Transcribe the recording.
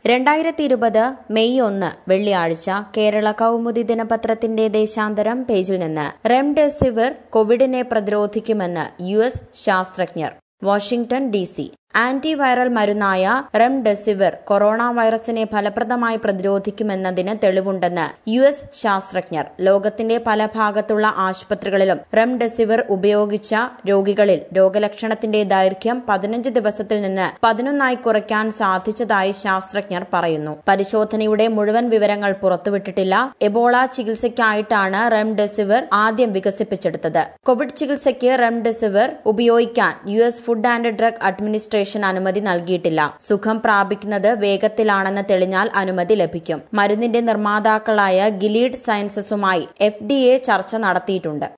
രണ്ടായിരത്തി ഇരുപത് മെയ് ഒന്ന് വെള്ളിയാഴ്ച കേരള കൗമുദി ദിനപത്രത്തിന്റെ ദേശാന്തരം പേജിൽ നിന്ന് റെംഡെസിവിർ കോവിഡിനെ പ്രതിരോധിക്കുമെന്ന് യു എസ് ശാസ്ത്രജ്ഞർ വാഷിംഗ്ടൺ ഡി സി ആന്റിവൈറൽ മരുന്നായ റെംഡെസിവിർ കൊറോണ വൈറസിനെ ഫലപ്രദമായി പ്രതിരോധിക്കുമെന്നതിന് തെളിവുണ്ടെന്ന് യു എസ് ശാസ്ത്രജ്ഞർ ലോകത്തിന്റെ പല ഭാഗത്തുള്ള ആശുപത്രികളിലും റെംഡെസിവിർ ഉപയോഗിച്ച രോഗികളിൽ രോഗലക്ഷണത്തിന്റെ ദൈർഘ്യം പതിനഞ്ച് ദിവസത്തിൽ നിന്ന് പതിനൊന്നായി കുറയ്ക്കാൻ സാധിച്ചതായി ശാസ്ത്രജ്ഞർ പറയുന്നു പരിശോധനയുടെ മുഴുവൻ വിവരങ്ങൾ പുറത്തുവിട്ടിട്ടില്ല എബോള ചികിത്സയ്ക്കായിട്ടാണ് റെംഡെസിവിർ ആദ്യം വികസിപ്പിച്ചെടുത്തത് കോവിഡ് ചികിത്സയ്ക്ക് റെംഡെസിവിർ ഉപയോഗിക്കാൻ U S food and drug administration അനുമതി നൽകിയിട്ടില്ല സുഖം പ്രാപിക്കുന്നത് വേഗത്തിലാണെന്ന് തെളിഞ്ഞാൽ അനുമതി ലഭിക്കും മരുന്നിന്റെ നിർമ്മാതാക്കളായ ഗിലീഡ് സയൻസസുമായി എഫ് ചർച്ച നടത്തിയിട്ടുണ്ട്